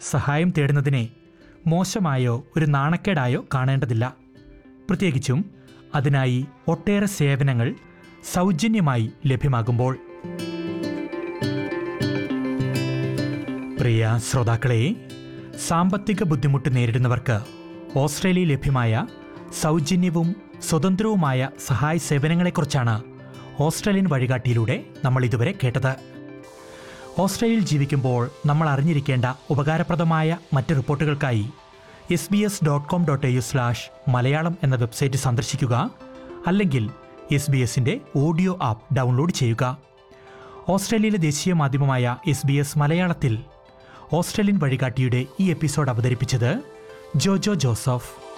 സഹായം തേടുന്നതിനെ മോശമായോ ഒരു നാണക്കേടായോ കാണേണ്ടതില്ല പ്രത്യേകിച്ചും അതിനായി ഒട്ടേറെ സേവനങ്ങൾ സൗജന്യമായി ലഭ്യമാകുമ്പോൾ പ്രിയ ശ്രോതാക്കളെ സാമ്പത്തിക ബുദ്ധിമുട്ട് നേരിടുന്നവർക്ക് ഓസ്ട്രേലിയയിൽ ലഭ്യമായ സൗജന്യവും സ്വതന്ത്രവുമായ സഹായ സേവനങ്ങളെക്കുറിച്ചാണ് ഓസ്ട്രേലിയൻ വഴികാട്ടിയിലൂടെ നമ്മൾ ഇതുവരെ കേട്ടത് ഓസ്ട്രേലിയയിൽ ജീവിക്കുമ്പോൾ നമ്മൾ അറിഞ്ഞിരിക്കേണ്ട ഉപകാരപ്രദമായ മറ്റ് റിപ്പോർട്ടുകൾക്കായി S B S dot com dot A U slash Malayalam എന്ന വെബ്സൈറ്റ് സന്ദർശിക്കുക അല്ലെങ്കിൽ എസ് ബി എസിൻ്റെ ഓഡിയോ ആപ്പ് ഡൗൺലോഡ് ചെയ്യുക ഓസ്ട്രേലിയയിലെ ദേശീയ മാധ്യമമായ എസ് ബി എസ് മലയാളത്തിൽ ഓസ്ട്രേലിയൻ വഴികാട്ടിയുടെ ഈ എപ്പിസോഡ് അവതരിപ്പിച്ചത് ജോജോ ജോസഫ്